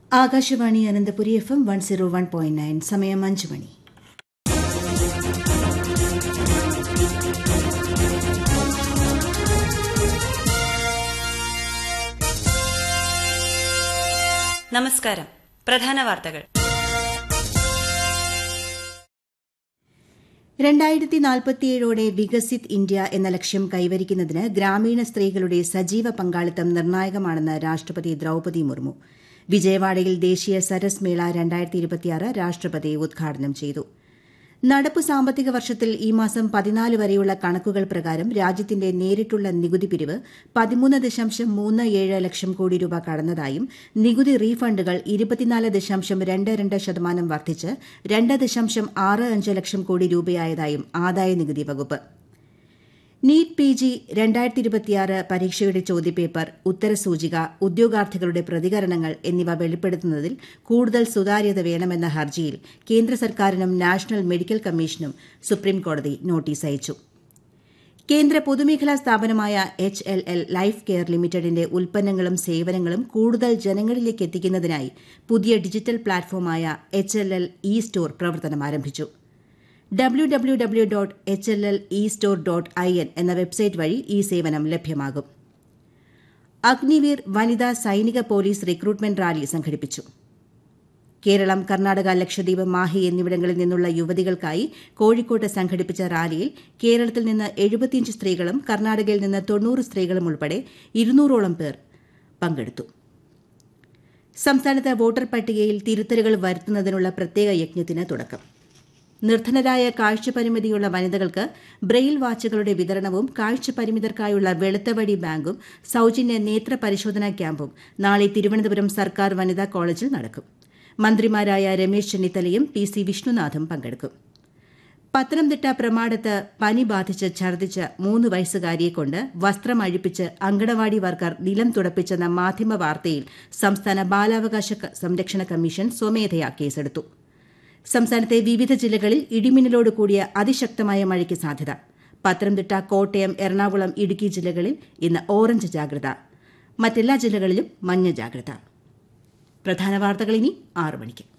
Akashvani Ananthapuri F M one zero one point nine സമയം അഞ്ച് മണി നമസ്കാരം പ്രധാന വാർത്തകൾ രണ്ടായിരത്തി നാൽപ്പത്തിയേഴോടെ വികസിത് ഇന്ത്യ എന്ന ലക്ഷ്യം കൈവരിക്കുന്നതിന് ഗ്രാമീണ സ്ത്രീകളുടെ സജീവ പങ്കാളിത്തം നിർണായകമാണെന്ന് രാഷ്ട്രപതി ദ്രൌപതി മുർമു വിജയവാഡയിൽ ദേശീയ സരസ് മേള രണ്ടായിരത്തി ഇരുപത്തിയാറ് രാഷ്ട്രപതി ഉദ്ഘാടനം ചെയ്തു നടപ്പു സാമ്പത്തിക വർഷത്തിൽ ഈ മാസം പതിനാല് വരെയുള്ള കണക്കുകൾ പ്രകാരം രാജ്യത്തിന്റെ നേരിട്ടുള്ള നികുതി പിരിവ് പതിമൂന്ന് ദശാംശം മൂന്ന് ഏഴ് ലക്ഷം കോടി രൂപ കടന്നതായും നികുതി റീഫണ്ടുകൾ ഇരുപത്തിനാല് ദശാംശം രണ്ട് രണ്ട് ശതമാനം വർദ്ധിച്ച് രണ്ട് ദശാംശം ആറ് അഞ്ച് ലക്ഷം കോടി രൂപയായതായും ആദായ നികുതി വകുപ്പ് നീറ്റ് പി ജി രണ്ടായിരത്തി ഇരുപത്തിയാറ് പരീക്ഷയുടെ ചോദ്യപേപ്പർ ഉത്തരസൂചിക ഉദ്യോഗാർത്ഥികളുടെ പ്രതികരണങ്ങൾ എന്നിവ വെളിപ്പെടുത്തുന്നതിൽ കൂടുതൽ സുതാര്യത വേണമെന്ന ഹർജിയിൽ കേന്ദ്ര സർക്കാരിനും നാഷണൽ മെഡിക്കൽ കമ്മീഷനും സുപ്രീംകോടതി നോട്ടീസ് അയച്ചു കേന്ദ്ര പൊതുമേഖലാ സ്ഥാപനമായ H L L life care ലിമിറ്റഡിന്റെ ഉൽപ്പന്നങ്ങളും സേവനങ്ങളും കൂടുതൽ ജനങ്ങളിലേക്ക് എത്തിക്കുന്നതിനായി പുതിയ ഡിജിറ്റൽ പ്ലാറ്റ്ഫോമായ H L L E store പ്രവർത്തനം ആരംഭിച്ചു W W W dot H L L E store dot I N എന്ന വെബ്സൈറ്റ് വഴി ഈ സേവനം ലഭ്യമാകും അഗ്നിവീർ വനിതാ സൈനിക പോലീസ് റിക്രൂട്ട്മെന്റ് റാലി സംഘടിപ്പിച്ചു കേരളം കർണാടക ലക്ഷദ്വീപ് മാഹി എന്നിവിടങ്ങളിൽ നിന്നുള്ള യുവതികൾക്കായി കോഴിക്കോട്ട് സംഘടിപ്പിച്ച റാലിയിൽ കേരളത്തിൽ നിന്ന് എഴുപത്തിയഞ്ച് സ്ത്രീകളും കർണാടകയിൽ നിന്ന് തൊണ്ണൂറ് സ്ത്രീകളും ഉൾപ്പെടെ ഇരുന്നൂറോളം പേർ പങ്കെടുത്തു സംസ്ഥാനത്ത് വോട്ടർ പട്ടികയിൽ തിരുത്തലുകൾ വരുത്തുന്നതിനുള്ള പ്രത്യേക യജ്ഞത്തിന് തുടക്കം നിർധനരായ കാഴ്ചപരിമിതിയുള്ള വനിതകൾക്ക് ബ്രെയിൽ വാച്ചുകളുടെ വിതരണവും കാഴ്ചപരിമിതർക്കായുള്ള വെളുത്തവടി ബാങ്കും സൌജന്യ നേത്ര പരിശോധനാ ക്യാമ്പും നാളെ തിരുവനന്തപുരം സർക്കാർ വനിതാ കോളേജിൽ നടക്കും മന്ത്രിമാരായ രമേശ് ചെന്നിത്തലയും പി സി വിഷ്ണുനാഥും പങ്കെടുക്കും പത്തനംതിട്ട പ്രമാടത്ത് പനി ബാധിച്ച് ഛർദ്ദിച്ച മൂന്ന് വയസ്സുകാരിയെക്കൊണ്ട് വസ്ത്രം അഴിപ്പിച്ച് അങ്കണവാടി വർക്കർ നിലം തുടപ്പിച്ചെന്ന മാധ്യമ വാർത്തയിൽ സംസ്ഥാന ബാലാവകാശ സംരക്ഷണ കമ്മീഷൻ സ്വമേധയാ കേസെടുത്തു സംസ്ഥാനത്തെ വിവിധ ജില്ലകളിൽ ഇടിമിന്നലോട് കൂടിയ അതിശക്തമായ മഴയ്ക്ക് സാധ്യത പത്തനംതിട്ട കോട്ടയം എറണാകുളം ഇടുക്കി ജില്ലകളിൽ ഇന്ന് ഓറഞ്ച് ജാഗ്രത മറ്റെല്ലാ ജില്ലകളിലും മഞ്ഞ ജാഗ്രത പ്രധാന വാർത്തകൾ ഇനി ആറു മണിക്ക്